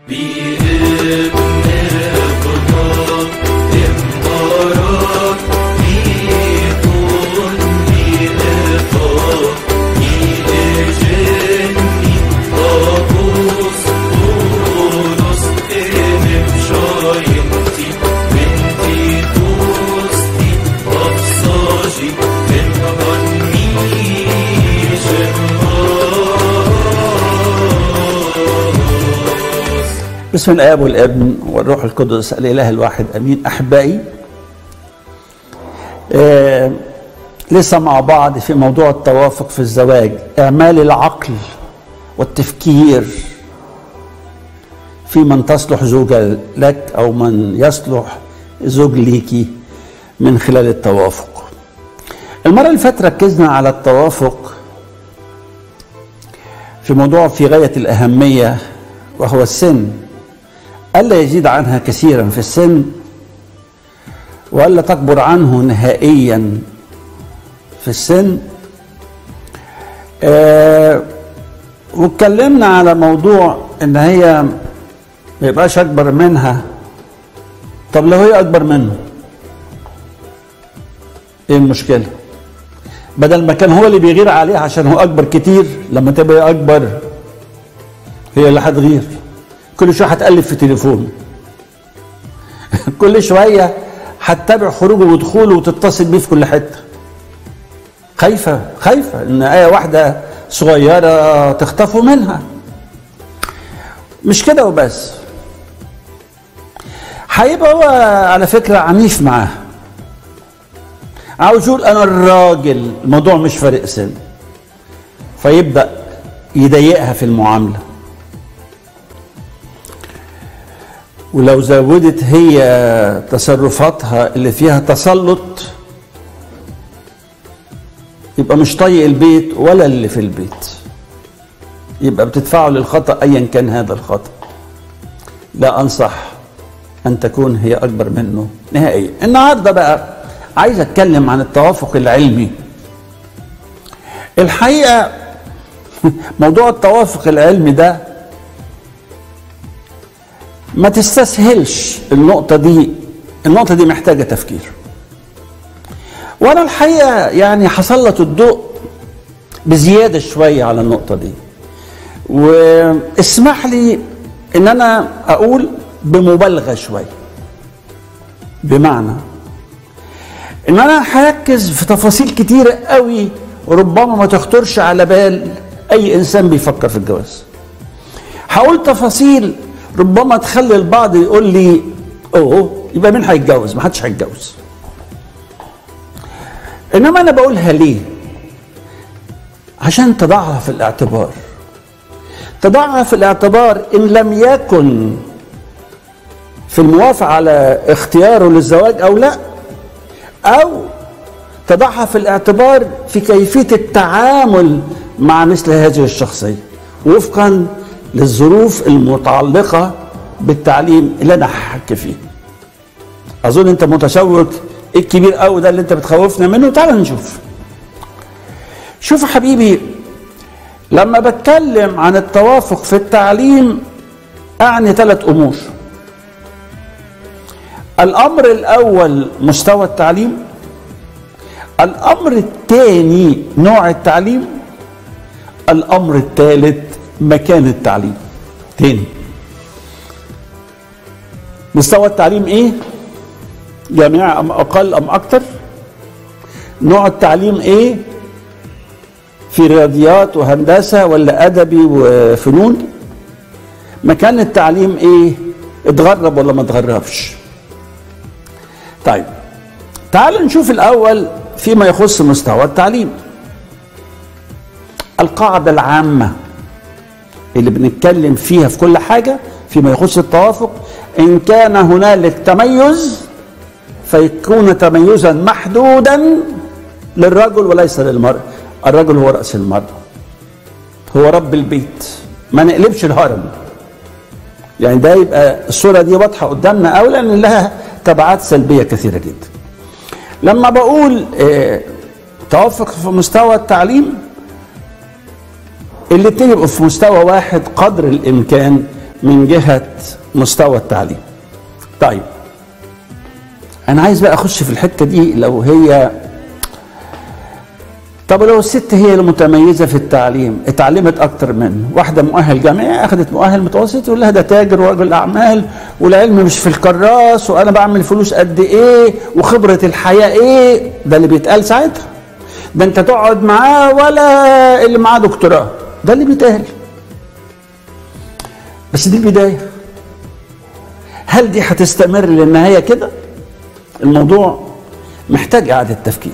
بسم الاب والابن والروح القدس الاله الواحد امين احبائي آه لسه مع بعض في موضوع التوافق في الزواج اعمال العقل والتفكير في من تصلح زوجة لك او من يصلح زوج ليكي من خلال التوافق المرة اللي فاتت ركزنا على التوافق في موضوع في غاية الأهمية وهو السن ألا يزيد عنها كثيرا في السن وألا تكبر عنه نهائيا في السن آه واتكلمنا على موضوع ان هي ما يبقاش اكبر منها طب لو هي اكبر منه ايه المشكله بدل ما كان هو اللي بيغير عليها عشان هو اكبر كتير لما تبقى اكبر هي اللي هتغير كل شويه هتقلب في تليفونه كل شويه هتتابع خروجه ودخوله وتتصل بيه في كل حته خايفه خايفه ان ايه واحده صغيره تخطفه منها مش كده وبس هيبقى هو على فكره عنيف معاها عاوز يقول انا الراجل الموضوع مش فارق سن فيبدا يضايقها في المعامله ولو زودت هي تصرفاتها اللي فيها تسلط يبقى مش طايق البيت ولا اللي في البيت يبقى بتدفعه للخطأ أيا كان هذا الخطأ لا أنصح أن تكون هي أكبر منه نهائيا النهاردة بقى عايز أتكلم عن التوافق العلمي الحقيقة موضوع التوافق العلمي ده ما تستسهلش النقطة دي النقطة دي محتاجة تفكير وأنا الحقيقة يعني هسلط الضوء بزيادة شوية على النقطة دي واسمح لي إن أنا أقول بمبالغة شوية بمعنى إن أنا هركز في تفاصيل كتيرة قوي وربما ما تخطرش على بال أي إنسان بيفكر في الجواز هقول تفاصيل ربما تخلي البعض يقول لي اوه يبقى مين هيتجوز؟ ما حدش هيتجوز. انما انا بقولها ليه؟ عشان تضعها في الاعتبار. تضعها في الاعتبار ان لم يكن في الموافقه على اختياره للزواج او لا او تضعها في الاعتبار في كيفيه التعامل مع مثل هذه الشخصيه وفقا للظروف المتعلقة بالتعليم اللي أنا هحكي فيه أظن أنت متشوق إيه الكبير قوي ده اللي أنت بتخوفنا منه تعال نشوف شوف حبيبي لما بتكلم عن التوافق في التعليم أعني ثلاث أمور الأمر الأول مستوى التعليم الأمر الثاني نوع التعليم الأمر الثالث مكان التعليم تاني مستوى التعليم ايه جامعة ام اقل ام اكتر نوع التعليم ايه في رياضيات وهندسة ولا ادبي وفنون مكان التعليم ايه اتغرب ولا ما اتغربش طيب تعالوا نشوف الاول فيما يخص مستوى التعليم القاعدة العامة اللي بنتكلم فيها في كل حاجة فيما يخص التوافق إن كان هنالك تميز فيكون تميزا محدودا للرجل وليس للمرأة الرجل هو رأس المرأة هو رب البيت ما نقلبش الهرم يعني ده يبقى الصورة دي واضحة قدامنا أولا لأن لها تبعات سلبية كثيرة جدا لما بقول اه توافق في مستوى التعليم الاتنين يبقوا في مستوى واحد قدر الامكان من جهه مستوى التعليم طيب انا عايز بقى اخش في الحته دي لو هي طب لو الست هي المتميزه في التعليم اتعلمت اكتر منه واحده مؤهل جامعي اخذت مؤهل متوسط يقول لها ده تاجر ورجل اعمال والعلم مش في الكراس وانا بعمل فلوس قد ايه وخبره الحياه ايه ده اللي بيتقال ساعتها ده انت تقعد معاه ولا اللي معاه دكتوراه ده اللي بيتقال بس دي البدايه هل دي هتستمر للنهايه كده الموضوع محتاج اعاده تفكير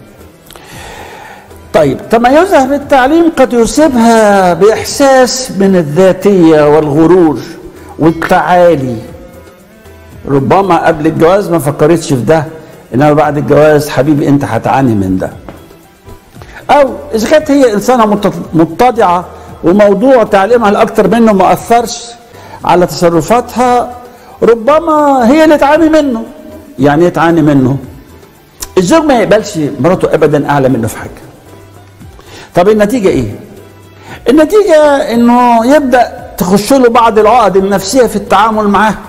طيب تميزها في التعليم قد يصيبها باحساس من الذاتيه والغرور والتعالي ربما قبل الجواز ما فكرتش في ده انما بعد الجواز حبيبي انت هتعاني من ده او اذا كانت هي انسانه متضعه وموضوع تعليمها الاكثر منه ما اثرش على تصرفاتها ربما هي اللي تعاني منه يعني ايه تعاني منه الزوج ما يقبلش مراته ابدا اعلى منه في حاجه طب النتيجه ايه النتيجه انه يبدا تخش له بعض العقد النفسيه في التعامل معاها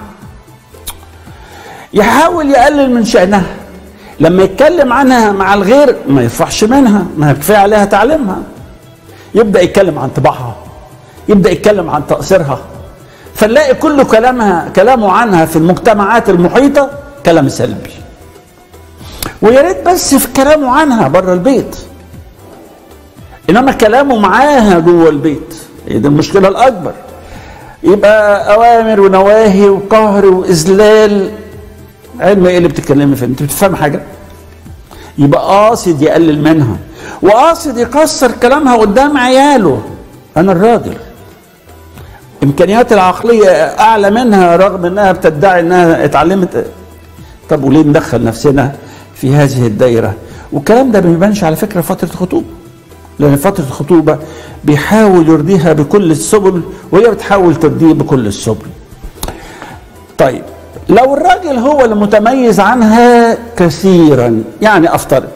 يحاول يقلل من شأنها لما يتكلم عنها مع الغير ما يفرحش منها ما كفايه عليها تعليمها يبدا يتكلم عن طباعها يبدا يتكلم عن تقصيرها فنلاقي كل كلامها كلامه عنها في المجتمعات المحيطه كلام سلبي ويا ريت بس في كلامه عنها بره البيت انما كلامه معاها جوه البيت هي دي المشكله الاكبر يبقى اوامر ونواهي وقهر واذلال علم ايه اللي بتتكلمي فيه انت بتفهم حاجه يبقى قاصد يقلل منها وقاصد يكسر كلامها قدام عياله انا الراجل امكانياتي العقليه اعلى منها رغم انها بتدعي انها اتعلمت طب وليه ندخل نفسنا في هذه الدايره والكلام ده ما بيبانش على فكره فتره الخطوبه لان فتره الخطوبه بيحاول يرضيها بكل السبل وهي بتحاول ترضيه بكل السبل طيب لو الراجل هو المتميز عنها كثيرا يعني افترض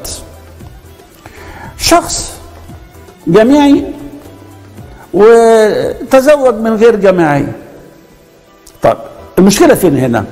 شخص جامعي وتزوج من غير جامعي طب المشكله فين هنا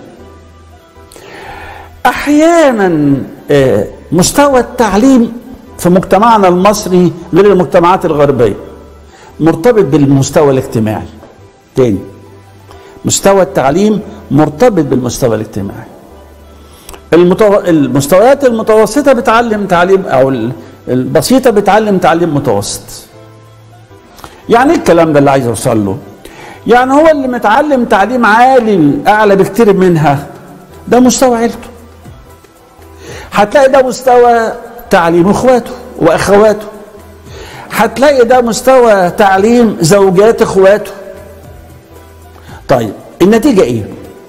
احيانا مستوى التعليم في مجتمعنا المصري غير المجتمعات الغربيه مرتبط بالمستوى الاجتماعي تاني مستوى التعليم مرتبط بالمستوى الاجتماعي المتو... المستويات المتوسطة بتعلم تعليم أو البسيطة بتعلم تعليم متوسط يعني ايه الكلام ده اللي عايز اوصل له يعني هو اللي متعلم تعليم عالي اعلى بكتير منها ده مستوى عيلته هتلاقي ده مستوى تعليم اخواته واخواته هتلاقي ده مستوى تعليم زوجات اخواته طيب النتيجة ايه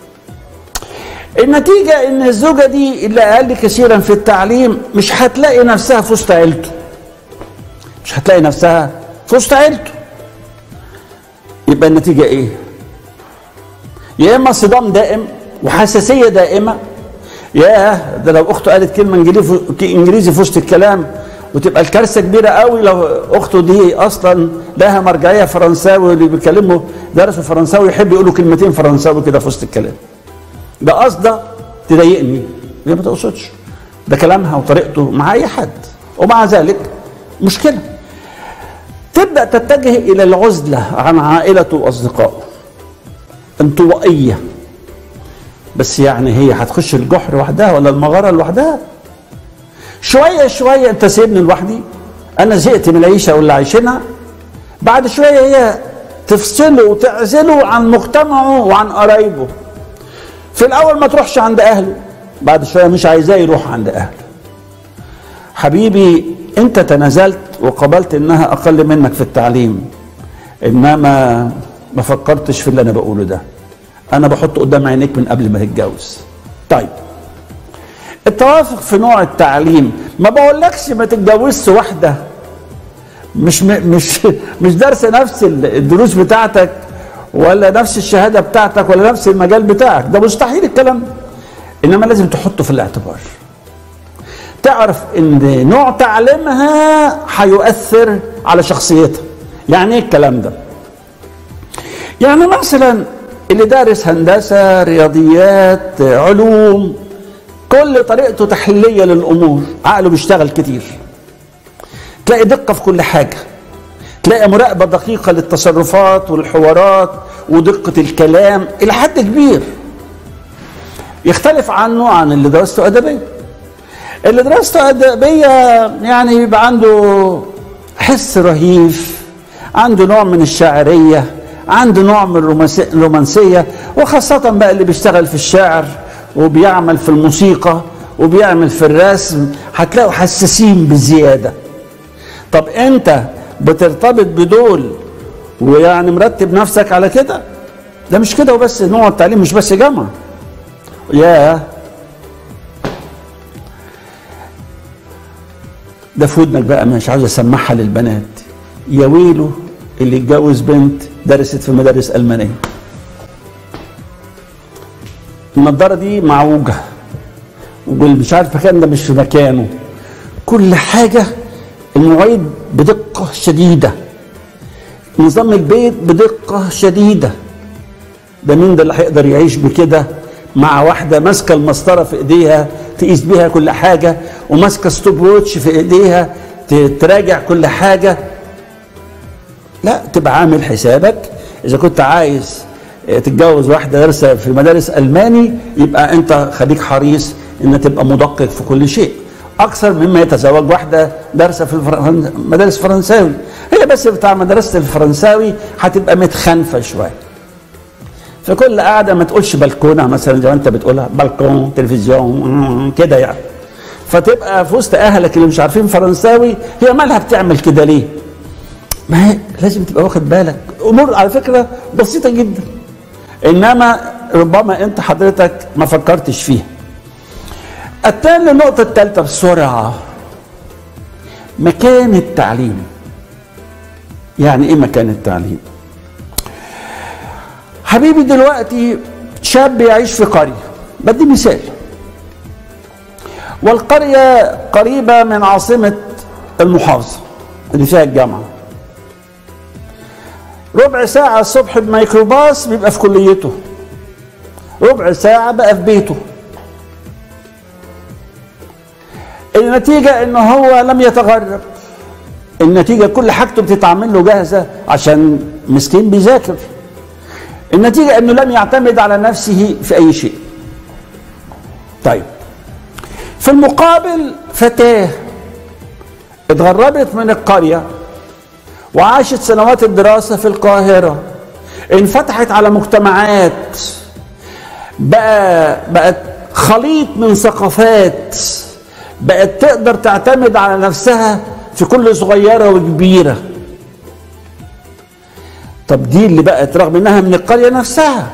النتيجة ان الزوجة دي اللي اقل كثيرا في التعليم مش هتلاقي نفسها في وسط عيلته مش هتلاقي نفسها في وسط عيلته يبقى النتيجة ايه يا اما صدام دائم وحساسية دائمة ياه ده لو اخته قالت كلمة انجليزي انجليزي في وسط الكلام وتبقى الكارثه كبيره قوي لو اخته دي اصلا لها مرجعيه فرنساوي اللي بيكلموا درسوا فرنساوي يحب يقولوا كلمتين فرنساوي كده في وسط الكلام ده قصده تضايقني هي ما تقصدش ده كلامها وطريقته مع اي حد ومع ذلك مشكله تبدا تتجه الى العزله عن عائلته واصدقائه انطوائيه بس يعني هي هتخش الجحر لوحدها ولا المغاره لوحدها شويه شويه انت سيبني لوحدي انا زهقت من العيشه واللي عايشينها بعد شويه هي تفصله وتعزله عن مجتمعه وعن قرايبه في الاول ما تروحش عند اهله بعد شويه مش عايزاه يروح عند اهله حبيبي انت تنازلت وقبلت انها اقل منك في التعليم انما ما فكرتش في اللي انا بقوله ده انا بحط قدام عينيك من قبل ما تتجوز طيب التوافق في نوع التعليم ما بقولكش ما تتجوزش واحده مش مش مش دارسه نفس الدروس بتاعتك ولا نفس الشهاده بتاعتك ولا نفس المجال بتاعك ده مستحيل الكلام ده انما لازم تحطه في الاعتبار تعرف ان نوع تعليمها هيؤثر على شخصيتها يعني ايه الكلام ده يعني مثلا اللي دارس هندسة رياضيات علوم كل طريقته تحليلية للأمور عقله بيشتغل كتير تلاقي دقة في كل حاجة تلاقي مراقبة دقيقة للتصرفات والحوارات ودقة الكلام إلى حد كبير يختلف عنه عن اللي درسته أدبية اللي درسته أدبية يعني بيبقى عنده حس رهيف عنده نوع من الشاعرية عنده نوع من الرومانسية وخاصة بقى اللي بيشتغل في الشعر وبيعمل في الموسيقى وبيعمل في الرسم هتلاقوا حساسين بزيادة طب انت بترتبط بدول ويعني مرتب نفسك على كده ده مش كده وبس نوع التعليم مش بس جامعة يا ده في ودنك بقى مش عاوز اسمعها للبنات يا ويله اللي اتجوز بنت درست في مدارس المانيه النضاره دي معوجه والمش عارف مكان ده مش في مكانه كل حاجه المواعيد بدقه شديده نظام البيت بدقه شديده ده مين ده اللي هيقدر يعيش بكده مع واحده ماسكه المسطره في ايديها تقيس بيها كل حاجه وماسكه ستوب ووتش في ايديها تراجع كل حاجه لا تبقى عامل حسابك اذا كنت عايز تتجوز واحده دارسه في مدارس الماني يبقى انت خليك حريص ان تبقى مدقق في كل شيء اكثر مما يتزوج واحده دارسه في مدارس فرنساوي هي بس بتاع مدرسه الفرنساوي هتبقى متخنفه شويه في كل قاعده ما تقولش بلكونه مثلا زي ما انت بتقولها بلكون تلفزيون كده يعني فتبقى في وسط اهلك اللي مش عارفين فرنساوي هي مالها بتعمل كده ليه؟ ما هي لازم تبقى واخد بالك امور على فكره بسيطه جدا انما ربما انت حضرتك ما فكرتش فيها التاني النقطة الثالثة بسرعة مكان التعليم يعني ايه مكان التعليم حبيبي دلوقتي شاب يعيش في قرية بدي مثال والقرية قريبة من عاصمة المحافظة اللي فيها الجامعة ربع ساعة الصبح بميكروباص بيبقى في كليته ربع ساعة بقى في بيته النتيجة ان هو لم يتغرب النتيجة كل حاجته بتتعمل له جاهزة عشان مسكين بيذاكر النتيجة انه لم يعتمد على نفسه في اي شيء طيب في المقابل فتاة اتغربت من القرية وعاشت سنوات الدراسة في القاهرة انفتحت على مجتمعات بقى بقت خليط من ثقافات بقت تقدر تعتمد على نفسها في كل صغيرة وكبيرة طب دي اللي بقت رغم انها من القرية نفسها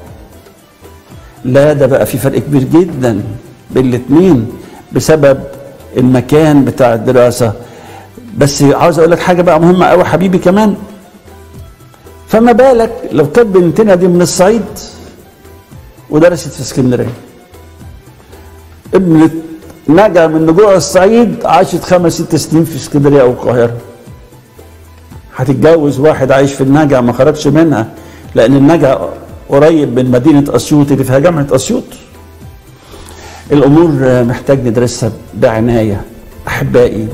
لا ده بقى في فرق كبير جدا بين الاتنين بسبب المكان بتاع الدراسة بس عاوز اقول لك حاجة بقى مهمة قوي حبيبي كمان فما بالك لو كانت بنتنا دي من الصعيد ودرست في اسكندرية ابنة نجا من نجوع الصعيد عاشت خمس ست سنين في اسكندريه او القاهره هتتجوز واحد عايش في النجع ما خرجش منها لان النجع قريب من مدينه اسيوط اللي فيها جامعه اسيوط الامور محتاج ندرسها بعنايه احبائي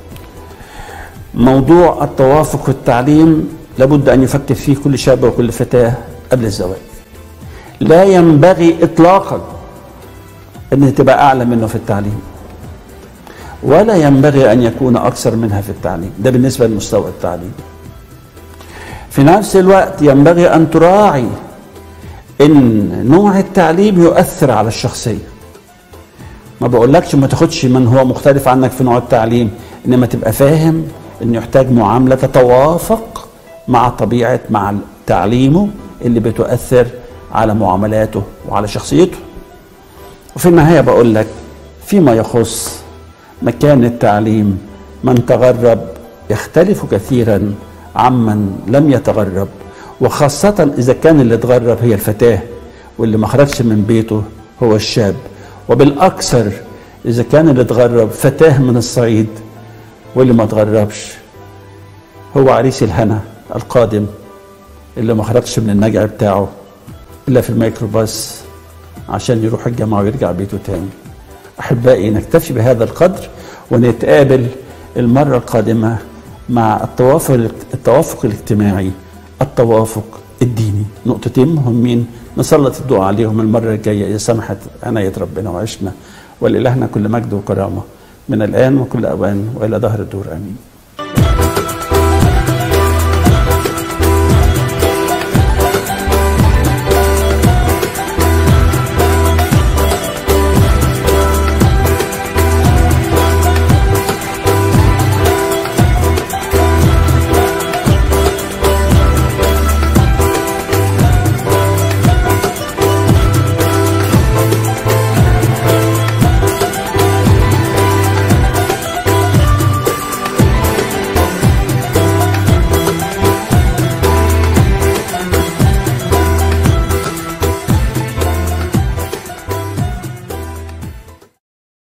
موضوع التوافق في التعليم لابد ان يفكر فيه كل شاب وكل فتاه قبل الزواج لا ينبغي اطلاقا ان تبقى اعلى منه في التعليم ولا ينبغي ان يكون اكثر منها في التعليم ده بالنسبه لمستوى التعليم في نفس الوقت ينبغي ان تراعي ان نوع التعليم يؤثر على الشخصيه ما بقولكش ما تاخدش من هو مختلف عنك في نوع التعليم انما تبقى فاهم انه يحتاج معامله تتوافق مع طبيعه مع تعليمه اللي بتؤثر على معاملاته وعلى شخصيته وفي النهاية بقول لك فيما يخص مكان التعليم من تغرب يختلف كثيرا عمن لم يتغرب وخاصة إذا كان اللي اتغرب هي الفتاة واللي ما خرجش من بيته هو الشاب وبالأكثر إذا كان اللي اتغرب فتاة من الصعيد واللي ما اتغربش هو عريس الهنا القادم اللي ما خرجش من النجع بتاعه الا في الميكروباص عشان يروح الجامعه ويرجع بيته تاني احبائي نكتفي بهذا القدر ونتقابل المره القادمه مع التوافق التوافق الاجتماعي التوافق الديني نقطتين مهمين نسلط الضوء عليهم المره الجايه اذا سمحت عنايه ربنا وعشنا ولإلهنا كل مجد وكرامه من الان وكل اوان والى ظهر الدور امين